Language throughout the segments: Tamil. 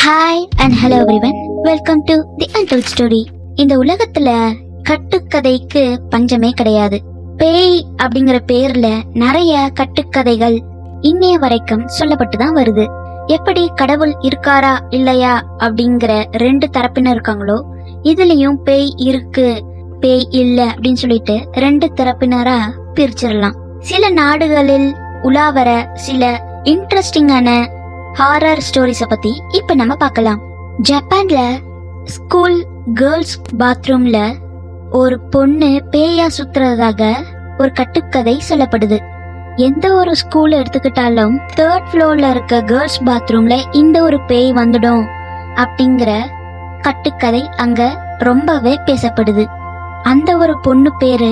hi and hello everyone welcome to the untold story இந்த உலகத்துல கட்டுக்கதைக்கு பஞ்சமே கிடையாது பேய் அப்படிங்கிற பேர்ல நிறைய கட்டுக்கதைகள் இன்னைய வரைக்கும் சொல்லப்பட்டு தான் வருது எப்படி கடவுள் இருக்காரா இல்லையா அப்படிங்கிற ரெண்டு தரப்பினர் இருக்காங்களோ இதுலயும் பேய் இருக்கு பேய் இல்ல அப்படின்னு சொல்லிட்டு ரெண்டு தரப்பினரா பிரிச்சிடலாம் சில நாடுகளில் உலாவர சில இன்ட்ரெஸ்டிங்கான ஹாரர் ஸ்டோரிஸ பத்தி இப்ப நம்ம பார்க்கலாம் ஜப்பான்ல ஸ்கூல் கேர்ள்ஸ் பாத்ரூம்ல ஒரு பொண்ணு பேயா சுத்துறதாக ஒரு கட்டுக்கதை சொல்லப்படுது எந்த ஒரு ஸ்கூல் எடுத்துக்கிட்டாலும் தேர்ட் ஃப்ளோர்ல இருக்க கேர்ள்ஸ் பாத்ரூம்ல இந்த ஒரு பேய் வந்துடும் அப்படிங்கிற கட்டுக்கதை அங்க ரொம்பவே பேசப்படுது அந்த ஒரு பொண்ணு பேரு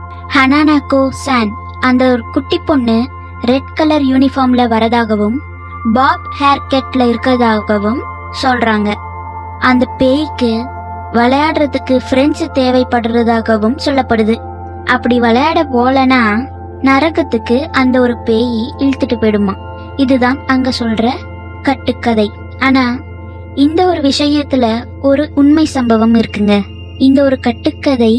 ஹனானாகோ சான் அந்த ஒரு குட்டி பொண்ணு ரெட் கலர் யூனிஃபார்ம்ல வரதாகவும் பாப் ஹேர் கட்ல இருக்கிறதாகவும் சொல்றாங்க அந்த பேய்க்கு விளையாடுறதுக்கு ஃப்ரெண்ட்ஸ் தேவைப்படுறதாகவும் சொல்லப்படுது அப்படி விளையாட போலனா நரகத்துக்கு அந்த ஒரு பேய் இழுத்துட்டு போயிடுமா இதுதான் அங்க சொல்ற கட்டுக்கதை ஆனா இந்த ஒரு விஷயத்துல ஒரு உண்மை சம்பவம் இருக்குங்க இந்த ஒரு கட்டுக்கதை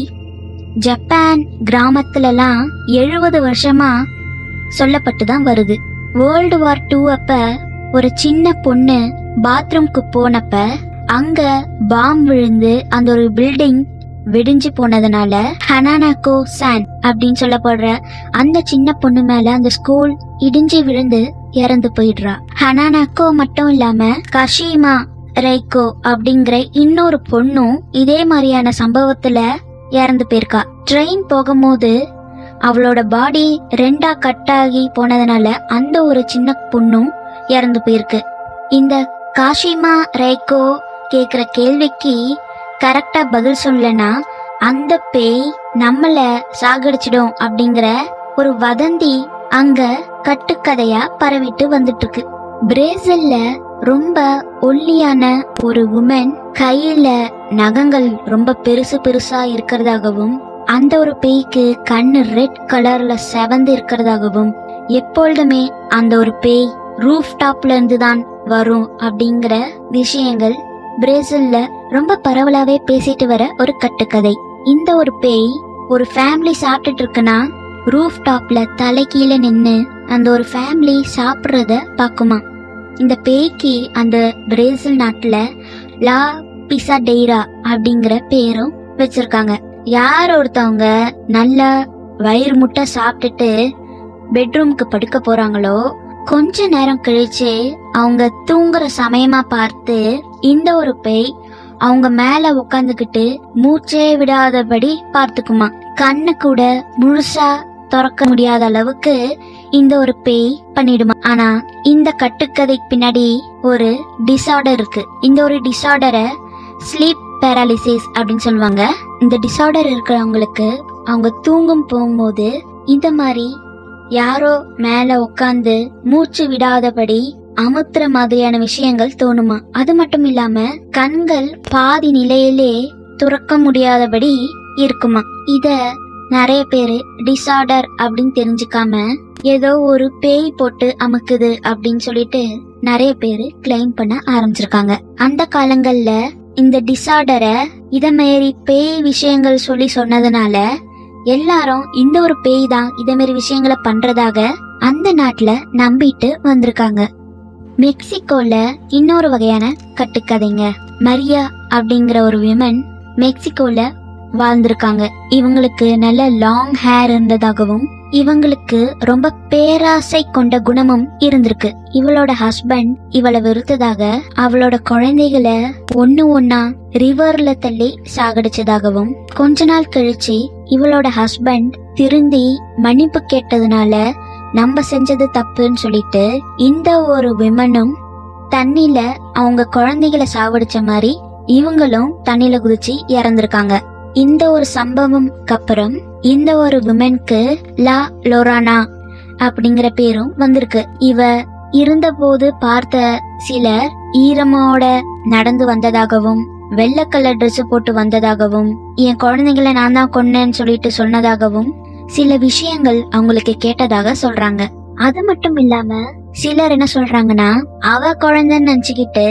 ஜப்பான் கிராமத்துலலாம் எழுபது வருஷமா சொல்லப்பட்டு தான் வருது வேர்ல்டு வார் டூ அப்ப ஒரு சின்ன பொண்ணு பாத்ரூம்க்கு போனப்ப அங்க பாம் விழுந்து அந்த ஒரு பில்டிங் வெடிஞ்சு போனதுனால ஹனானாக்கோ சான் அப்படின்னு சொல்லப்படுற அந்த சின்ன பொண்ணு மேல அந்த ஸ்கூல் இடிஞ்சு விழுந்து இறந்து போயிடுறா ஹனானாக்கோ மட்டும் இல்லாம கஷிமா ரைக்கோ அப்படிங்கிற இன்னொரு பொண்ணும் இதே மாதிரியான சம்பவத்துல இறந்து போயிருக்கா ட்ரெயின் போகும்போது அவளோட பாடி ரெண்டா கட் ஆகி போனதுனால அந்த ஒரு சின்ன பொண்ணும் இறந்து போயிருக்கு இந்த காஷிமா ரேக்கோ கேக்குற கேள்விக்கு கரெக்டா பதில் சொல்லனா அந்த பேய் நம்மள சாகடிச்சிடும் அப்படிங்கிற ஒரு வதந்தி அங்க கட்டுக்கதையா பரவிட்டு வந்துட்டு இருக்கு பிரேசில்ல ரொம்ப ஒல்லியான ஒரு உமன் கையில நகங்கள் ரொம்ப பெருசு பெருசா இருக்கிறதாகவும் அந்த ஒரு பேய்க்கு கண்ணு ரெட் கலர்ல செவந்து இருக்கிறதாகவும் எப்பொழுதுமே அந்த ஒரு பேய் ரூஃப் டாப்ல இருந்து தான் வரும் அப்படிங்கிற விஷயங்கள் பிரேசில்ல ரொம்ப பரவலாவே பேசிட்டு வர ஒரு கட்டுக்கதை இந்த ஒரு பேய் ஒரு ஃபேமிலி சாப்பிட்டுட்டு இருக்குன்னா ரூஃப் டாப்ல தலை கீழே நின்னு அந்த ஒரு ஃபேமிலி சாப்பிடுறத பாக்குமா இந்த பேய்க்கு அந்த பிரேசில் நாட்டுல லா பிசா டெய்ரா அப்படிங்கிற பேரும் வச்சிருக்காங்க யார் ஒருத்தவங்க நல்லா வயிறு முட்டை சாப்பிட்டுட்டு பெட்ரூம்க்கு படுக்க போறாங்களோ கொஞ்ச நேரம் கழிச்சு அவங்க தூங்குற சமயமா பார்த்து இந்த ஒரு பேய் அவங்க மேல உட்காந்துக்கிட்டு மூச்சே விடாதபடி பார்த்துக்குமா கண்ணு கூட முழுசா திறக்க முடியாத அளவுக்கு இந்த ஒரு பேய் பண்ணிடுமா ஆனா இந்த கட்டுக்கதைக்கு பின்னாடி ஒரு டிசார்டர் இருக்கு இந்த ஒரு டிசார்டரை ஸ்லீப் பேராலிசிஸ் அப்படின்னு சொல்லுவாங்க இந்த டிசார்டர் இருக்கிறவங்களுக்கு அவங்க தூங்கும் போகும்போது இந்த மாதிரி யாரோ மேல உட்காந்து மூச்சு விடாதபடி அமுத்துற மாதிரியான விஷயங்கள் தோணுமா அது மட்டும் இல்லாம கண்கள் பாதி நிலையிலே துறக்க முடியாதபடி இருக்குமா இத நிறைய பேரு டிசார்டர் அப்படின்னு தெரிஞ்சுக்காம ஏதோ ஒரு பேய் போட்டு அமுக்குது அப்படின்னு சொல்லிட்டு நிறைய பேரு கிளைம் பண்ண ஆரம்பிச்சிருக்காங்க அந்த காலங்கள்ல இந்த டிசார்டரை இத மாரி பேய் விஷயங்கள் சொல்லி சொன்னதுனால எல்லாரும் இந்த ஒரு பேய் தான் இத மாரி விஷயங்களை பண்றதாக அந்த நாட்டுல நம்பிட்டு வந்திருக்காங்க மெக்சிகோல இன்னொரு வகையான கட்டுக்கதைங்க மரியா அப்படிங்கிற ஒரு விமன் மெக்சிகோல வாழ்ந்திருக்காங்க இவங்களுக்கு நல்ல லாங் ஹேர் இருந்ததாகவும் இவங்களுக்கு ரொம்ப பேராசை கொண்ட குணமும் இருந்திருக்கு இவளோட ஹஸ்பண்ட் இவளை வெறுத்ததாக அவளோட குழந்தைகளை ஒன்னு ஒன்னா ரிவர்ல தள்ளி சாகடிச்சதாகவும் கொஞ்ச நாள் கழிச்சு இவளோட ஹஸ்பண்ட் திருந்தி மன்னிப்பு கேட்டதுனால நம்ம செஞ்சது தப்புன்னு சொல்லிட்டு இந்த ஒரு விமனும் தண்ணில அவங்க குழந்தைகளை சாவடிச்ச மாதிரி இவங்களும் தண்ணில குதிச்சு இறந்திருக்காங்க இந்த ஒரு சம்பவம்க்கு அப்புறம் இந்த ஒரு விமனுக்கு லா லோரானா அப்படிங்கிற பேரும் வந்திருக்கு இவ இருந்தபோது பார்த்த சிலர் ஈரமோட நடந்து வந்ததாகவும் வெள்ளை கலர் Dress போட்டு வந்ததாகவும் என் குழந்தைங்களை நான் தான் கொன்னேன்னு சொல்லிட்டு சொன்னதாகவும் சில விஷயங்கள் அவங்களுக்கு கேட்டதாக சொல்றாங்க அது மட்டும் இல்லாம சிலர் என்ன சொல்றாங்கன்னா அவ குழந்தைன்னு நினைச்சுக்கிட்டு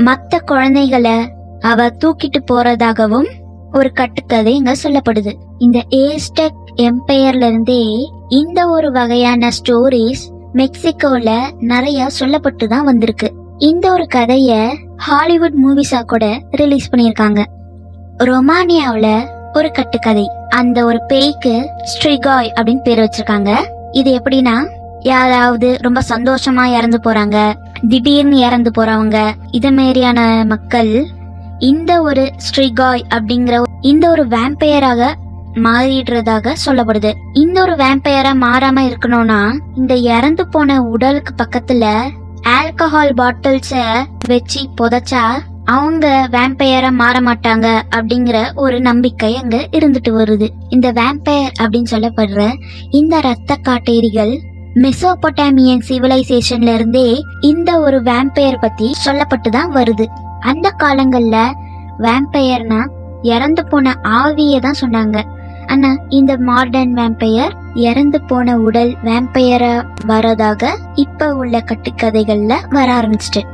மத்த குழந்தைகளை அவ தூக்கிட்டு போறதாகவும் ஒரு கட்டுக்கதை இங்க சொல்லப்படுது இந்த ஏஸ்டெக் எம்பையர்ல இருந்தே இந்த ஒரு வகையான ஸ்டோரிஸ் மெக்சிகோல நிறைய சொல்லப்பட்டு தான் வந்திருக்கு இந்த ஒரு கதைய ஹாலிவுட் மூவிஸா கூட ரிலீஸ் பண்ணியிருக்காங்க ரொமானியாவுல ஒரு கட்டுக்கதை அந்த ஒரு பேய்க்கு ஸ்ட்ரிகாய் அப்படின்னு பேர் வச்சிருக்காங்க இது எப்படின்னா யாராவது ரொம்ப சந்தோஷமா இறந்து போறாங்க திடீர்னு இறந்து போறவங்க இது மாதிரியான மக்கள் இந்த ஒரு ஸ்ட்ரிகாய் அப்படிங்கிற இந்த ஒரு வேம்பையராக மாறிடுறதாக சொல்லப்படுது இந்த ஒரு வேம்பையரா மாறாம இருக்கணும்னா இந்த இறந்து போன உடலுக்கு பக்கத்துல ஆல்கஹால் பாட்டில்ஸ வச்சு புதைச்சா அவங்க வேம்பையரா மாற மாட்டாங்க அப்படிங்கிற ஒரு நம்பிக்கை அங்க இருந்துட்டு வருது இந்த வேம்பயர் அப்படின்னு சொல்லப்படுற இந்த ரத்த காட்டேரிகள் மெசோபொட்டாமியன் சிவிலைசேஷன்ல இருந்தே இந்த ஒரு வேம்பயர் பத்தி சொல்லப்பட்டு தான் வருது அந்த காலங்கள்ல வேம்பயர்னா இறந்து போன ஆவிய தான் சொன்னாங்க ஆனா இந்த மாடர்ன் வேம்பயர் இறந்து போன உடல் வேம்பயரா வரதாக இப்ப உள்ள கட்டுக்கதைகள்ல வர ஆரம்பிச்சிட்டு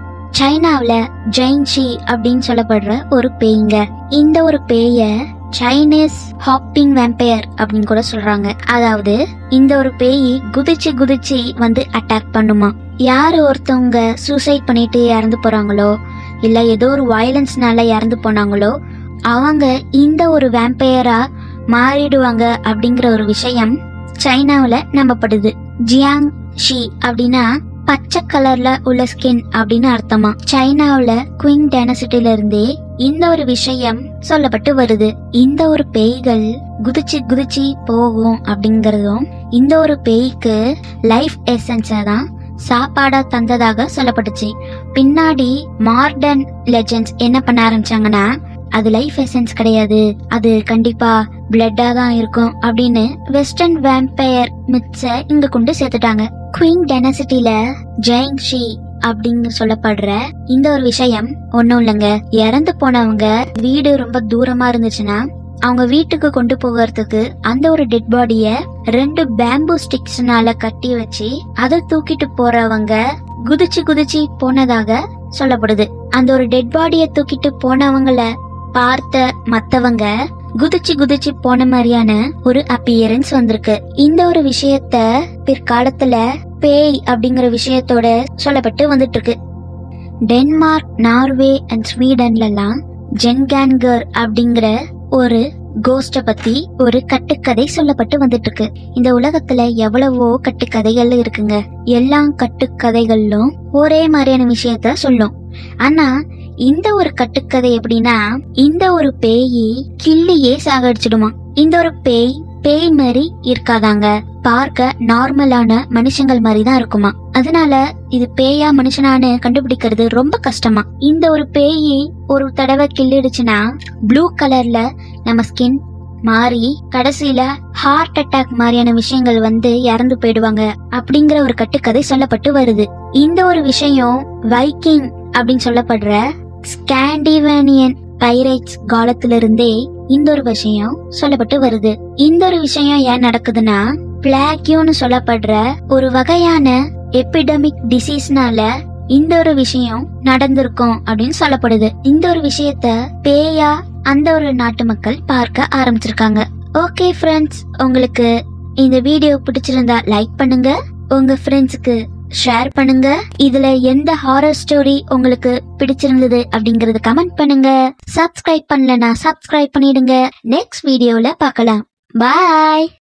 சைனாவுல ஜெயின்ஷி அப்படின்னு சொல்லப்படுற ஒரு பேய்ங்க இந்த ஒரு பேய சைனீஸ் ஹாப்பிங் வேம்பயர் அப்படின்னு கூட சொல்றாங்க அதாவது இந்த ஒரு பேய் குதிச்சு குதிச்சு வந்து அட்டாக் பண்ணுமா யாரு ஒருத்தவங்க சூசைட் பண்ணிட்டு இறந்து போறாங்களோ இல்ல ஏதோ ஒரு வயலன்ஸ்னால இறந்து போனாங்களோ அவங்க இந்த ஒரு வேம்பையரா மாறிடுவாங்க அப்படிங்கிற ஒரு விஷயம் சைனாவுல நம்பப்படுது ஜியாங் ஷி அப்படின்னா பச்சை கலர்ல உள்ள ஸ்கின் அப்படின்னு அர்த்தமா சைனாவுல குயிங் டைனசிட்டில இருந்தே இந்த ஒரு விஷயம் சொல்லப்பட்டு வருது இந்த ஒரு பேய்கள் குதிச்சு குதிச்சு போகும் அப்படிங்கறதும் இந்த ஒரு பேய்க்கு லைஃப் எசன்ஸ தான் சாப்பாடா தந்ததாக சொல்லப்பட்டுச்சு பின்னாடி மார்டன் லெஜெண்ட்ஸ் என்ன பண்ண ஆரம்பிச்சாங்கன்னா அது லைஃப் எசன்ஸ் கிடையாது அது கண்டிப்பா பிளட்டா தான் இருக்கும் அப்படின்னு வெஸ்டர்ன் வேம்பயர் மித்ஸ இங்க கொண்டு சேர்த்துட்டாங்க குயின் டெனசிட்டில ஜெயிங் ஷி அப்படின்னு சொல்லப்படுற இந்த ஒரு விஷயம் ஒண்ணும் இல்லைங்க இறந்து போனவங்க வீடு ரொம்ப தூரமா இருந்துச்சுன்னா அவங்க வீட்டுக்கு கொண்டு போகிறதுக்கு அந்த ஒரு டெட் பாடிய ரெண்டு பேம்பு ஸ்டிக்ஸ்னால கட்டி வச்சு அதை தூக்கிட்டு போறவங்க குதிச்சு குதிச்சு போனதாக சொல்லப்படுது அந்த ஒரு டெட் பாடிய தூக்கிட்டு போனவங்கள பார்த்த மத்தவங்க குதிச்சு குதிச்சு போன மாதிரியான ஒரு அப்பியரன்ஸ் வந்திருக்கு இந்த ஒரு விஷயத்த பிற்காலத்துல பேய் அப்படிங்கிற விஷயத்தோட சொல்லப்பட்டு வந்துட்டு இருக்கு டென்மார்க் நார்வே அண்ட் ஸ்வீடன்லலாம் ஜென்கான்கர் அப்படிங்கிற ஒரு கோஸ்ட பத்தி ஒரு கட்டுக்கதை சொல்லப்பட்டு வந்துட்டு இருக்கு இந்த உலகத்துல எவ்வளவோ கட்டுக்கதைகள் இருக்குங்க எல்லா கட்டுக்கதைகளிலும் ஒரே மாதிரியான விஷயத்த சொல்லும் ஆனா இந்த ஒரு கட்டுக்கதை எப்படின்னா இந்த ஒரு பேயி கிள்ளியே சாகடிச்சிடுமா இந்த ஒரு பேய் பேய் மாதிரி இருக்காதாங்க பார்க்க நார்மலான மனுஷங்கள் மாதிரி தான் இருக்குமா அதனால இது பேயா மனுஷனான்னு கண்டுபிடிக்கிறது ரொம்ப கஷ்டமா இந்த ஒரு பேயி ஒரு தடவை கிள்ளிடுச்சுன்னா ப்ளூ கலர்ல நம்ம ஸ்கின் மாறி கடைசியில ஹார்ட் அட்டாக் மாதிரியான விஷயங்கள் வந்து இறந்து போயிடுவாங்க அப்படிங்கிற ஒரு கட்டுக்கதை சொல்லப்பட்டு வருது இந்த ஒரு விஷயம் வைக்கிங் அப்படின்னு சொல்லப்படுற ஸ்காண்டிவேனியன் பைரைட்ஸ் காலத்துல இருந்தே இந்த ஒரு விஷயம் சொல்லப்பட்டு வருது இந்த ஒரு விஷயம் ஏன் நடக்குதுன்னா பிளாக்யூன்னு சொல்லப்படுற ஒரு வகையான எபிடமிக் டிசீஸ்னால இந்த ஒரு விஷயம் நடந்திருக்கும் அப்படின்னு சொல்லப்படுது இந்த ஒரு விஷயத்த பேயா அந்த ஒரு நாட்டு மக்கள் பார்க்க ஆரம்பிச்சிருக்காங்க ஓகே ஃப்ரெண்ட்ஸ் உங்களுக்கு இந்த வீடியோ பிடிச்சிருந்தா லைக் பண்ணுங்க உங்க ஃப்ரெண்ட்ஸுக்கு ஷேர் பண்ணுங்க இதுல எந்த ஹாரர் ஸ்டோரி உங்களுக்கு பிடிச்சிருந்தது அப்படிங்கறது கமெண்ட் பண்ணுங்க சப்ஸ்கிரைப் பண்ணலனா சப்ஸ்கிரைப் பண்ணிடுங்க நெக்ஸ்ட் வீடியோல பார்க்கலாம் பாய்